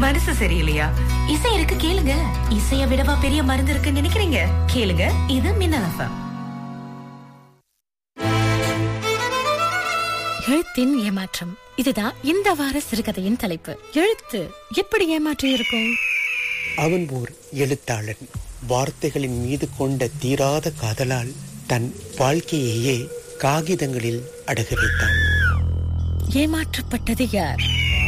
மனசு சரியில்லையா இசை இருக்கு கேளுங்க இசைய விடவா பெரிய மருந்து இருக்குன்னு நினைக்கிறீங்க கேளுங்க இது மின்னல் எஃப்எம் எழுத்தின் ஏமாற்றம் இதுதான் இந்த வார சிறுகதையின் தலைப்பு எழுத்து எப்படி ஏமாற்றி இருக்கும் அவன் ஓர் எழுத்தாளன் வார்த்தைகளின் மீது கொண்ட தீராத காதலால் தன் வாழ்க்கையையே காகிதங்களில் அடகு வைத்தான் ஏமாற்றப்பட்டது யார்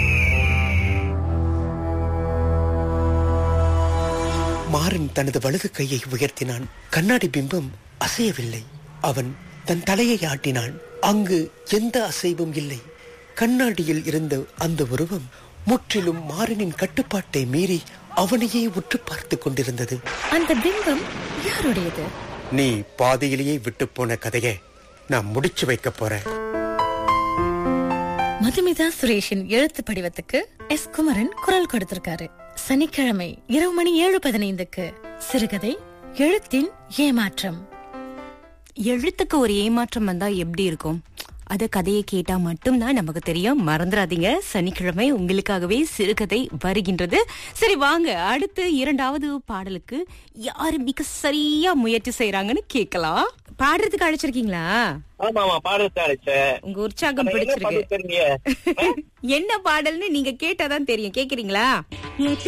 மாறன் தனது வலது கையை உயர்த்தினான் கண்ணாடி பிம்பம் அசையவில்லை அவன் தன் தலையை ஆட்டினான் அங்கு எந்த அசைவும் இல்லை கண்ணாடியில் இருந்த அந்த உருவம் முற்றிலும் மாறனின் கட்டுப்பாட்டை மீறி அவனையே உற்று பார்த்து கொண்டிருந்தது அந்த பிம்பம் யாருடையது நீ பாதியிலேயே விட்டு போன கதையை நான் முடிச்சு வைக்க போறேன் மதுமிதா சுரேஷின் எழுத்து படிவத்துக்கு எஸ் குமரன் குரல் கொடுத்திருக்காரு சனிக்கிழமை இரவு மணி ஏழு பதினைந்துக்கு சிறுகதை எழுத்தின் ஏமாற்றம் எழுத்துக்கு ஒரு ஏமாற்றம் வந்தா எப்படி இருக்கும் அத கதையை கேட்டா மட்டும்தான் நமக்கு தெரியும் மறந்துடாதீங்க சனிக்கிழமை உங்களுக்காகவே சிறுகதை வருகின்றது சரி வாங்க அடுத்து இரண்டாவது பாடலுக்கு யாரு மிக சரியா முயற்சி செய்யறாங்கன்னு கேட்கலாம் பாடுறதுக்கு அழைச்சிருக்கீங்களா ஆமா ஆமா பாடல் அழைச்சேன் உங்க உற்சாகம் ஆனா என்ன பிடிச்சிருக்கு பாடல் தெரியுங்க என்ன பாடல்னு நீங்க கேட்டாதான் தெரியும் கேக்குறீங்களா